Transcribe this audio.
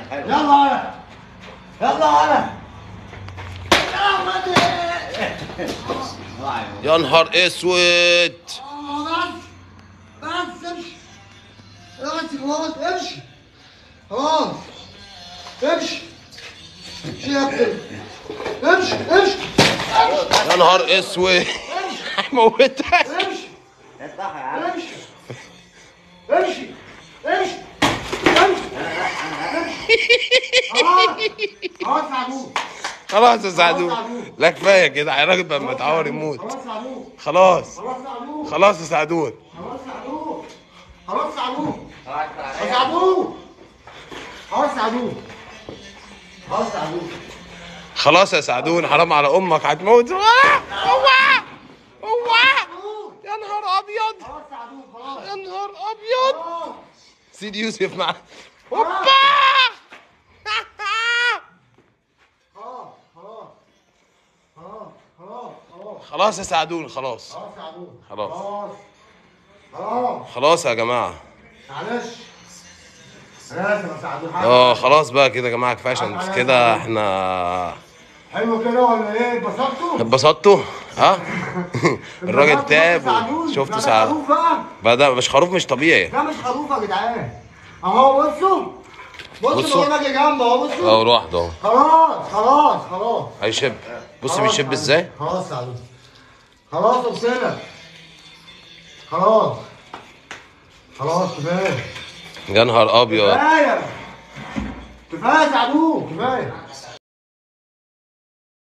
يلا ولا يلا ولا يلا ودي يا نهار اسود بس بس امشي امشي خلاص امشي خلاص امشي امشي يا ابني امشي امشي يا نهار اسود هموتك امشي امشي امشي امشي امشي خلاص خلاص يا عبود خلاص يا سعدون لا كفايه كده الراجل بقى متعور يموت خلاص يا عبود خلاص خلاص يا عبود خلاص يا سعدون خلاص يا عبود خلاص يا عبود خلاص يا عبود خلاص يا عبود خلاص يا عبود خلاص يا سعدون حرام على امك هتموت هو هو هو يا نهار ابيض خلاص يا عبود خلاص يا نهار ابيض خلاص سيد يوسف مع هوبا خلاص خلاص خلاص خلاص خلاص خلاص يا سعدون خلاص خلاص يا عبود خلاص. خلاص خلاص خلاص يا جماعه معلش انا اسف يا سعد اه خلاص بقى كده يا جماعه كفايه عشان كده احنا حلو كده ولا ايه اتبسطتوا؟ اتبسطتوا ها الراجل اتبسطتوا؟ تاب سعدون. شفتوا ده سعد خروف بقى بدا مش خروف مش طبيعي ده مش خروف يا جدعان اهو بصوا بصوا بصوا. بقول لك يا جنب اهو اه بصوا لوحده اهو خلاص خلاص خلاص هيشب بص خلاص بيشب يا ازاي عم. خلاص يا عم خلاص قلت لك خلاص خلاص كفايه يا نهار ابيض كفايه كفايه يا سعدون كفايه